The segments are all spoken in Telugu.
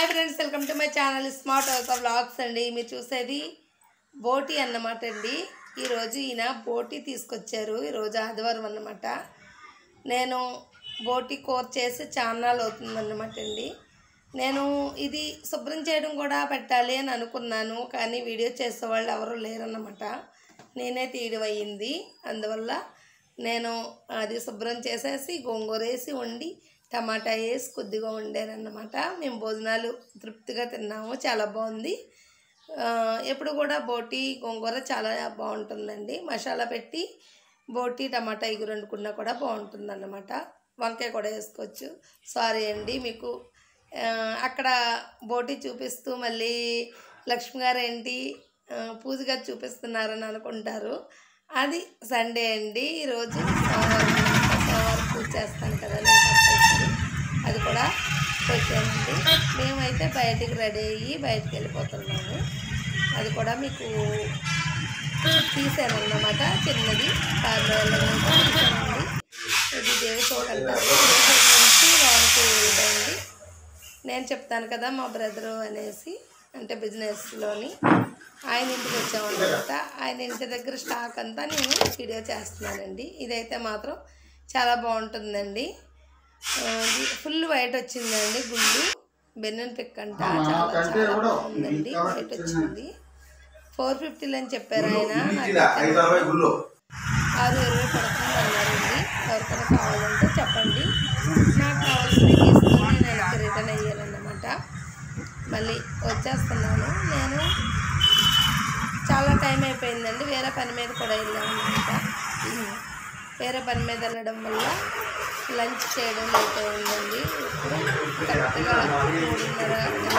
Friends welcome to my channel smart house vlogs అండి మీరు చూసేది బోటి అన్నమాట అండి ఈరోజు ఈయన బోటి తీసుకొచ్చారు ఈరోజు ఆదివారం అన్నమాట నేను బోటి కూర చేసి చాన్నాళ్ళు అవుతుందన్నమాట అండి నేను ఇది శుభ్రం చేయడం కూడా పెట్టాలి అని అనుకున్నాను కానీ వీడియో చేసేవాళ్ళు ఎవరు లేరన్నమాట నేనే తీయడం అయ్యింది అందువల్ల నేను అది శుభ్రం చేసేసి గోంగూర వేసి వండి టమాటా వేసి కొద్దిగా వండానన్నమాట మేము భోజనాలు తృప్తిగా తిన్నాము చాలా బాగుంది ఆ, ఎప్పుడు కూడా బోటి గోంగూర చాలా బాగుంటుందండి మసాలా పెట్టి బోటి టమాటా ఎగురు వండుకున్నా కూడా బాగుంటుంది అన్నమాట వంకాయ కూడా వేసుకోవచ్చు సారీ అండి మీకు ఆ, అక్కడ బోటి చూపిస్తూ మళ్ళీ లక్ష్మి గారు ఏంటి ఆ, పూజ గారు చూపిస్తున్నారని అనుకుంటారు అది సండే అండి ఈరోజు సోమవారం అన్నమాట. సోమవారం పూజ చేస్తాను కదా నేను కంపల్సరీ అది కూడా పెట్టానండి మేమైతే బయటికి రెడీ అయ్యి బయటికి వెళ్ళిపోతున్నాము అది కూడా మీకు తీసాను అన్నమాట చిన్నది కార్లో వెళ్ళడానికి తీసానండి ఇది దేవి చోటు అంటారు దేవి చోటు నుంచి లోనికి వెళ్ళండి నేను చెప్తాను కదా మా బ్రదరు అనేసి అంటే బిజినెస్లోని ఆయన ఇంటికి వచ్చామన్నమాట ఆయన ఇంటి దగ్గర స్టాక్ అంతా నేను వీడియో చేస్తున్నానండి ఇదైతే మాత్రం చాలా బాగుంటుందండి ఆ, ఇది ఫుల్ వైట్ వచ్చిందండి గుళ్ళు బెన్నెన్ పిక్ అంట చాలా చాలా బాగుందండి వైట్ వచ్చింది ఫోర్ ఫిఫ్టీలు అని చెప్పారు ఆయన నాకైతే ఐదు అరవై గుళ్ళు ఆరు ఇరవై పడుతుంది అన్నారండి ఎవరికైనా కావాలంటే చెప్పండి నాకు కావాల్సింది తీసుకొని నేను వెనక్కి రిటర్న్ అయ్యానన్నమాట మళ్ళీ వచ్చేస్తున్నాను నేను చాలా టైం అయిపోయిందండి వేరే పని మీద కూడా వెళ్ళామన్నమాట వేరే పని మీద వెళ్ళడం వల్ల లంచ్ చేయడం లేట్ అయిందండి ఇప్పుడు కరెక్ట్గా మూడున్నర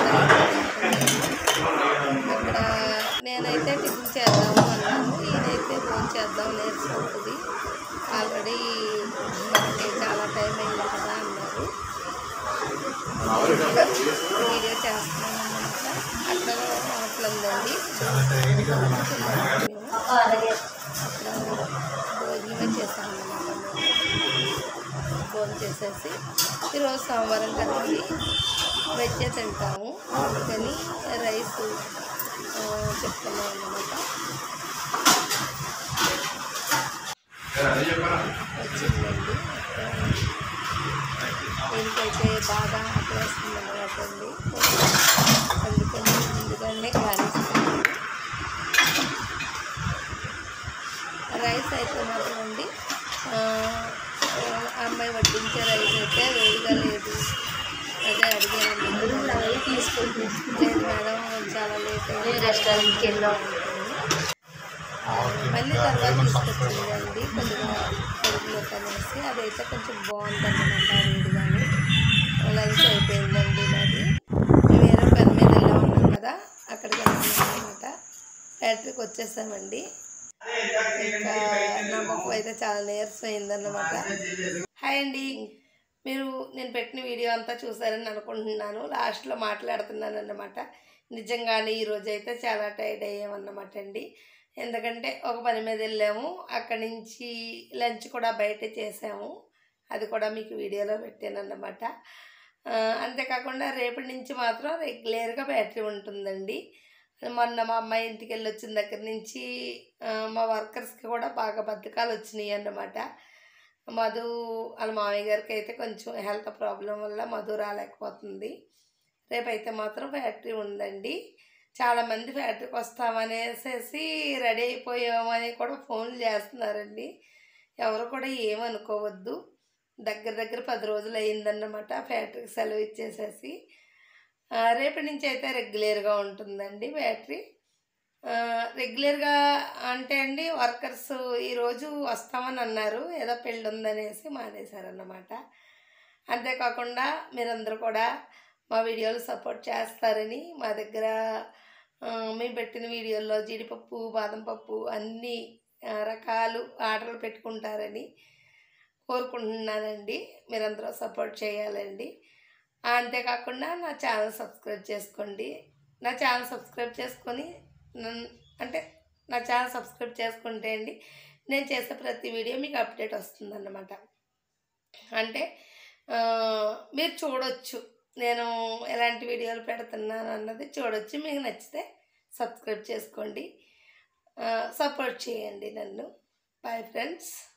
అక్కడ నేనైతే టిఫిన్ చేద్దాము అన్నాను ఈయనైతే ఫోన్ చేద్దాం నేర్చుకుంటుంది ఉంటుంది ఆల్రెడీ మనకి చాలా టైం అయింది కదా అన్నారు వీడియో చేస్తున్నాను అన్నమాట అక్కడ హోటల్ ఉందండి మేము అక్కడ భోజనమే చేస్తాం అన్నమాట భోజనం చేసేసి ఈరోజు సోమవారం కదండి వెజ్జే తింటాము అందుకని రైస్ ఆ, చెప్తున్నాం అన్నమాట వచ్చిందండి దీనికైతే బాగా ఆకలేస్తుంది అన్నమాట అండి అందుకని ముందుగానే కానిస్తున్నాను రైస్ అయితే మాత్రం అండి ఆ, ఆ అమ్మాయి వడ్డించే రైస్ అయితే వేడిగా లేదు అదే అడిగాను లేదు మేడం చాలా లేట్ అయింది రెస్టారెంట్కి వెళ్ళాం మళ్ళీ తర్వాత తీసుకొచ్చిందండి కొద్దిగా పొరుగులోకి అనేసి అదైతే కొంచెం బాగుందన్నమాట వేడిగాను లంచ్ అయిపోయిందండి నాది మేము వేరే పని మీద వెళ్ళాం ఉన్నాం కదా అక్కడికి వెళ్ళాం అనమాట ఫ్యాక్టరీకి వచ్చేసామండి ఇంకా నా ముఖం అయితే చాలా నీరసమైందన్నమాట హాయ్ అండి మీరు నేను పెట్టిన వీడియో అంతా చూసారని అనుకుంటున్నాను లాస్ట్లో మాట్లాడుతున్నాను అన్నమాట నిజంగానే ఈరోజు అయితే చాలా టైర్డ్ అయ్యామన్నమాట అండి ఎందుకంటే ఒక పని మీద వెళ్ళాము అక్కడి నుంచి లంచ్ కూడా బయట చేసాము అది కూడా మీకు వీడియోలో పెట్టాను అన్నమాట ఆ, అంతేకాకుండా రేపటి నుంచి మాత్రం రెగ్యులర్గా బ్యాటరీ ఉంటుందండి మొన్న మా అమ్మాయి ఇంటికి వెళ్ళి వచ్చిన దగ్గర నుంచి ఆ, మా వర్కర్స్కి కూడా బాగా బద్ధకాలు వచ్చినాయి అన్నమాట మధు వాళ్ళ మామయ్య గారికి అయితే కొంచెం హెల్త్ ప్రాబ్లం వల్ల మధు రాలేకపోతుంది రేపైతే మాత్రం ఫ్యాక్టరీ ఉందండి చాలామంది ఫ్యాక్టరీకి వస్తామనేసేసి రెడీ అయిపోయామని కూడా ఫోన్లు చేస్తున్నారండి ఎవరు కూడా ఏమనుకోవద్దు దగ్గర దగ్గర పది రోజులు అయిందన్నమాట ఫ్యాక్టరీకి సెలవు ఇచ్చేసేసి ఆ, రేపటి నుంచి అయితే రెగ్యులర్గా ఉంటుందండి బ్యాటరీ ఆ, రెగ్యులర్గా అంటే అండి వర్కర్స్ ఈరోజు వస్తామని అన్నారు ఏదో పెళ్ళి ఉందనేసి మానేశారన్నమాట అంతేకాకుండా మీరందరూ కూడా మా వీడియోలు సపోర్ట్ చేస్తారని మా దగ్గర ఆ, మేము పెట్టిన వీడియోల్లో జీడిపప్పు బాదం పప్పు అన్ని ఆ, రకాలు ఆర్డర్లు పెట్టుకుంటారని కోరుకుంటున్నానండి మీరందరూ సపోర్ట్ చేయాలండి అంతేకాకుండా నా ఛానల్ సబ్స్క్రైబ్ చేసుకోండి నా ఛానల్ సబ్స్క్రైబ్ చేసుకొని నన్ను అంటే నా ఛానల్ సబ్స్క్రైబ్ చేసుకుంటే అండి నేను చేసే ప్రతి వీడియో మీకు అప్డేట్ వస్తుందన్నమాట అంటే ఆ, మీరు చూడొచ్చు నేను ఎలాంటి వీడియోలు పెడుతున్నాను అన్నది చూడొచ్చు మీకు నచ్చితే సబ్స్క్రైబ్ చేసుకోండి సపోర్ట్ చేయండి నన్ను బాయ్ ఫ్రెండ్స్